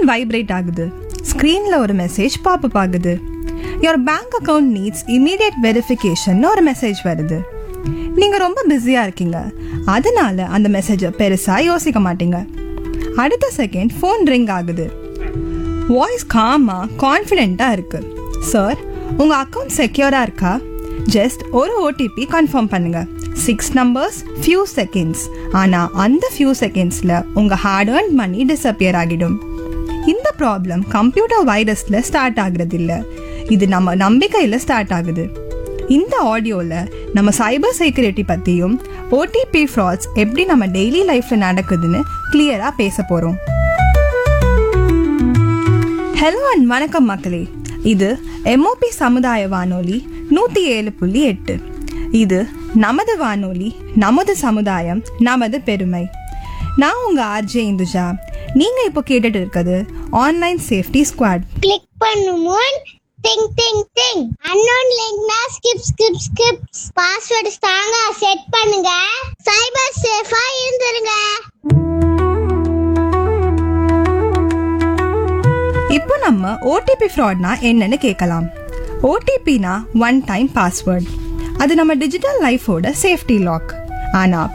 vibrate ஆகுது ஸ்க்ரீன்ல ஒரு மெசேஜ் பாப்பப் ஆகுது your bank account needs immediate verification ஒரு மெசேஜ் வருது நீங்க ரொம்ப பிஸியா இருக்கீங்க அதனால அந்த மெசேஜை பெருசா யோசிக்க மாட்டீங்க அடுத்த செகண்ட் ஃபோன் ரிங் ஆகுது வாய்ஸ் காமா கான்ஃபிடென்ட்டா இருக்கு சார் உங்க அக்கவுண்ட் செக்யூரா இருக்கா ஜஸ்ட் ஒரு ஓடிபி கன்ஃபார்ம் பண்ணுங்க சிக்ஸ் நம்பர்ஸ் ஃபியூ செகண்ட்ஸ் ஆனா அந்த ஃபியூ செகண்ட்ஸ்ல உங்க ஹார்ட் earned மணி டிஸப்பியர் ஆகிடும் இந்த ப்ராப்ளம் கம்ப்யூட்டர் வைரஸ்ல ஸ்டார்ட் ஆகுறது இல்ல இது நம்ம நம்பிக்கையில ஸ்டார்ட் ஆகுது இந்த ஆடியோல நம்ம சைபர் செக்யூரிட்டி பத்தியும் ஓடிபி ஃப்ராட்ஸ் எப்படி நம்ம டெய்லி லைஃப்ல நடக்குதுன்னு கிளியரா பேச போறோம் ஹலோ அண்ட் வணக்கம் மக்களே இது எம்ஓபி சமுதாய வானொலி நூத்தி ஏழு புள்ளி எட்டு இது நமது வானொலி நமது சமுதாயம் நமது பெருமை நான் உங்க ஆர்ஜே இந்துஜா நீங்க இப்போ கேட்டுட்டு இருக்கிறது ஆன்லைன் சேஃப்டி ஸ்குவாட் கிளிக் பண்ணுமுன் திங் திங் திங் அன்னோன் லிங்க்னா ஸ்கிப் ஸ்கிப் ஸ்கிப் பாஸ்வேர்டு ஸ்ட்ராங்கா செட் பண்ணுங்க சைபர் சேஃபா இருந்துருங்க இப்போ நம்ம ஓடிபி ஃப்ராட்னா என்னன்னு கேட்கலாம் ஓடிபினா ஒன் டைம் பாஸ்வேர்ட் அது நம்ம டிஜிட்டல் லைஃபோட சேஃப்டி லாக் ஆனா